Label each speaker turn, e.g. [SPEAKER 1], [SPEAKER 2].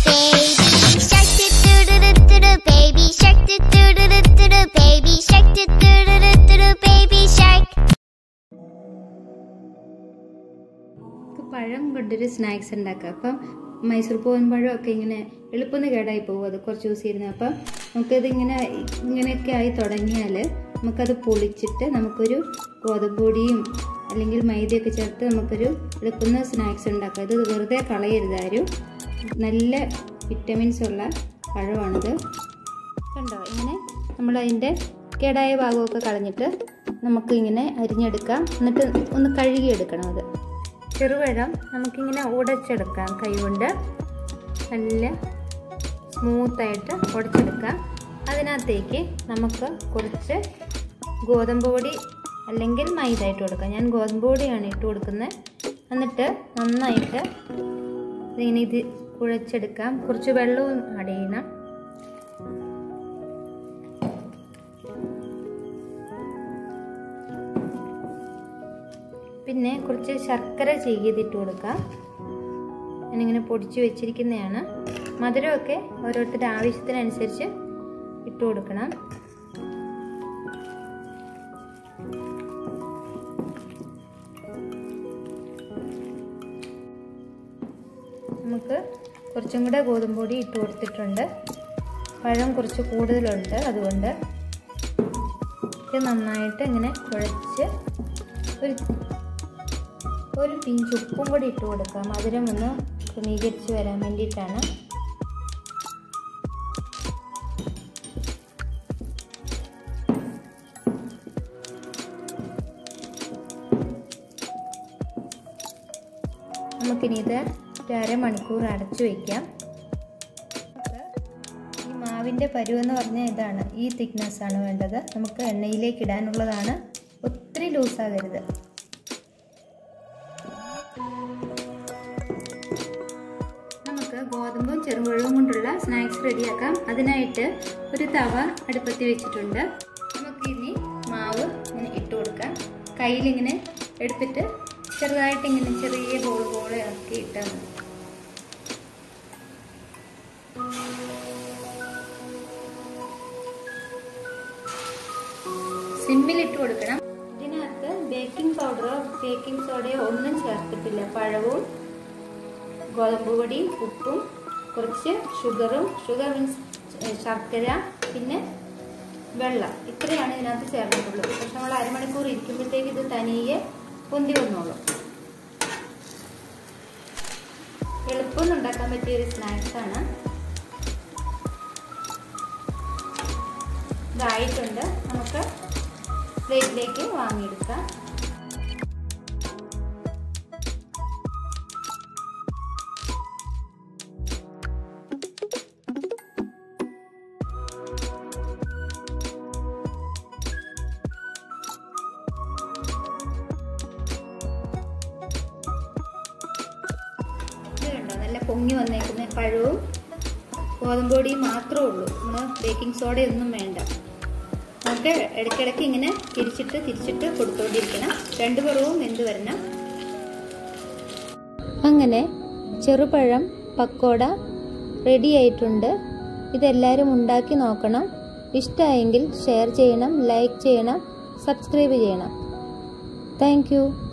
[SPEAKER 1] baby shark do do do do do do baby shark do do do do do do baby shark do do do do do do baby shark
[SPEAKER 2] നമുക്ക് പഴം കൊണ്ടൊരു snacks ഉണ്ടാക്കാം അപ്പം മൈസൂർ പൂവൻ പഴം ഒക്കെ ഇങ്ങനെ എളുപ്പം കേടായി പോകും അത് കുറച്ച് യൂസ് ചെയ്യുന്നത് അപ്പം നമുക്കത് ഇങ്ങനെ ഇങ്ങനെയൊക്കെ ആയി തുടങ്ങിയാൽ നമുക്കത് പൊളിച്ചിട്ട് നമുക്കൊരു ഗോതമ്പ് പൊടിയും അല്ലെങ്കിൽ മൈദയൊക്കെ ചേർത്ത് നമുക്കൊരു എളുപ്പുന്ന സ്നാക്സ് ഉണ്ടാക്കാം ഇത് വെറുതെ കളയരുത് ആരും നല്ല വിറ്റമിൻസ് ഉള്ള പഴമാണിത് കണ്ടോ ഇങ്ങനെ നമ്മൾ അതിൻ്റെ കേടായ ഭാഗമൊക്കെ കളഞ്ഞിട്ട് നമുക്ക് ഇങ്ങനെ അരിഞ്ഞെടുക്കാം എന്നിട്ട് ഒന്ന് കഴുകിയെടുക്കണം അത് ചെറുപഴം നമുക്കിങ്ങനെ ഉടച്ചെടുക്കാം കൈകൊണ്ട് നല്ല സ്മൂത്തായിട്ട് ഉടച്ചെടുക്കാം അതിനകത്തേക്ക് നമുക്ക് കുറച്ച് ഗോതമ്പ് പൊടി അല്ലെങ്കിൽ മൈദ ഇട്ട് കൊടുക്കാം ഞാൻ ഗോതമ്പ് പൊടിയാണ് ഇട്ട് കൊടുക്കുന്നത് എന്നിട്ട് നന്നായിട്ട് ഇങ്ങനെ ഇത് കുഴച്ചെടുക്കാം കുറച്ച് വെള്ളവും ആഡ് ചെയ്യണം പിന്നെ കുറച്ച് ശർക്കര ചെയ്തിട്ട് കൊടുക്കാം ഞാനിങ്ങനെ പൊടിച്ചു വെച്ചിരിക്കുന്നതാണ് മധുരമൊക്കെ ഓരോരുത്തരുടെ ആവശ്യത്തിനനുസരിച്ച് ഇട്ട് കൊടുക്കണം നമുക്ക് കുറച്ചും കൂടെ ഗോതമ്പ് പൊടി ഇട്ട് കൊടുത്തിട്ടുണ്ട് പഴം കുറച്ച് കൂടുതലുണ്ട് അതുകൊണ്ട് ഇത് നന്നായിട്ട് ഇങ്ങനെ കുഴച്ച് ഒരു ഒരു പിഞ്ച് ഉപ്പും കൂടി ഇട്ട് കൊടുക്കാം മധുരം ഒന്ന് ക്രമീകരിച്ച് വരാൻ വേണ്ടിയിട്ടാണ് നമുക്കിനി ഇത് ഒരു അരമണിക്കൂർ അടച്ചു വയ്ക്കാം ഈ മാവിൻ്റെ പരുവെന്ന് പറഞ്ഞാൽ ഇതാണ് ഈ തിക്നെസ് ആണ് വേണ്ടത് നമുക്ക് എണ്ണയിലേക്ക് ഇടാനുള്ളതാണ് ഒത്തിരി ലൂസാകരുത് നമുക്ക് ഗോതമ്പും ചെറുപഴവും കൊണ്ടുള്ള സ്നാക്സ് റെഡിയാക്കാം അതിനായിട്ട് ഒരു തവ അടുപ്പത്തി വെച്ചിട്ടുണ്ട് നമുക്കിനി മാവ് ഇങ്ങനെ ഇട്ട് കൊടുക്കാം കയ്യിലിങ്ങനെ എടുത്തിട്ട് ചെറുതായിട്ട് ഇങ്ങനെ ചെറിയ ബോൾ ബോൾ ആക്കി ഇട്ടാൽ മതി സിമ്മിലിട്ട് കൊടുക്കണം ഇതിനകത്ത് ബേക്കിംഗ് പൗഡറോ ബേക്കിംഗ് സോഡയോ ഒന്നും ചേർത്തിട്ടില്ല പഴവും ഗോതമ്പ് പൊടി ഉപ്പും കുറച്ച് ഷുഗറും ഷുഗർ മീൻസ് ശർക്കര പിന്നെ വെള്ളം ഇത്രയാണ് ഇതിനകത്ത് ചേർന്നിട്ടുള്ളത് പക്ഷെ നമ്മൾ അരമണിക്കൂർ ഇരിക്കുമ്പോഴത്തേക്ക് ഇത് തനിയെ പൊന്തി വന്നോളും എളുപ്പം ഉണ്ടാക്കാൻ പറ്റിയ ഒരു സ്നാക്സ് ആണ് ഇതായിട്ടുണ്ട് നമുക്ക് പ്ലേറ്റിലേക്ക് വാങ്ങിയെടുക്കാം ഇത് കണ്ടോ നല്ല പൊങ്ങി വന്നേക്കുന്ന പഴവും ഗോതമ്പ് പൊടിയും മാത്രമേ ഉള്ളൂ നമ്മൾ ബേക്കിംഗ് സോഡയൊന്നും വേണ്ട നമുക്ക് ഇടയ്ക്കിടയ്ക്ക് ഇങ്ങനെ തിരിച്ചിട്ട് തിരിച്ചിട്ട് കൊടുത്തുകൊണ്ടിരിക്കണം രണ്ട് പുറവും വെന്ത് വരണം അങ്ങനെ ചെറുപഴം പക്കോട റെഡി ആയിട്ടുണ്ട് ഇതെല്ലാവരും ഉണ്ടാക്കി നോക്കണം ഇഷ്ടമായെങ്കിൽ ഷെയർ ചെയ്യണം ലൈക്ക് ചെയ്യണം സബ്സ്ക്രൈബ് ചെയ്യണം താങ്ക്